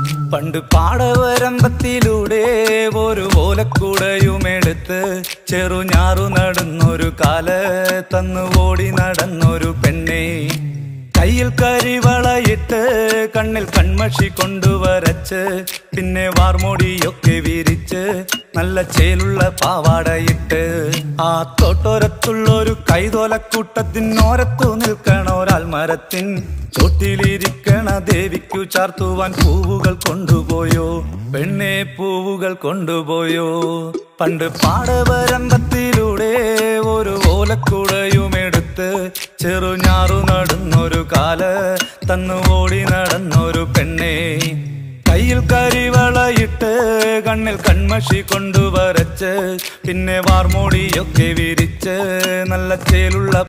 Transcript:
പണ്ട് പാടവരമ്പത്തിലൂടെ ഒരു ഓലക്കുടയുമെടുത്ത് ചെറുഞാറു നടന്നൊരു കാല തന്നു ഓടി നടന്നൊരു പെണ്ണെ കയ്യിൽ കരിവളയിട്ട് കണ്ണിൽ കൺമഷി കൊണ്ടുവരച്ച് പിന്നെ വാർമോടിയൊക്കെ വിരിച്ച് നല്ല ചേലുള്ള പാവാടയിട്ട് ആ തോട്ടോരത്തുള്ളൊരു കൈതോലക്കൂട്ടത്തിനോരത്തു നിൽക്കണ ഒരാൾ മരത്തിൻ ചോട്ടിലിരിക്കണ ദേവിക്കു ചാർത്തുവാൻ പൂവുകൾ കൊണ്ടുപോയോ പെണ്ണെ പൂവുകൾ കൊണ്ടുപോയോ പണ്ട് പാടവരമ്പത്തിലൂടെ ഒരു ഓലക്കുടയുമെടുത്ത് ചെറുഞാറു നടന്നൊരു കാല തന്നു ഓടി നടന്നൊരു പെണ്ണെ കയ്യിൽ കരിവളയിട്ട് കണ്ണിൽ കൺമഷി കൊണ്ടുവരച്ച് പിന്നെ വാർമോടിയൊക്കെ വിരിച്ച് നല്ല ചേലുള്ള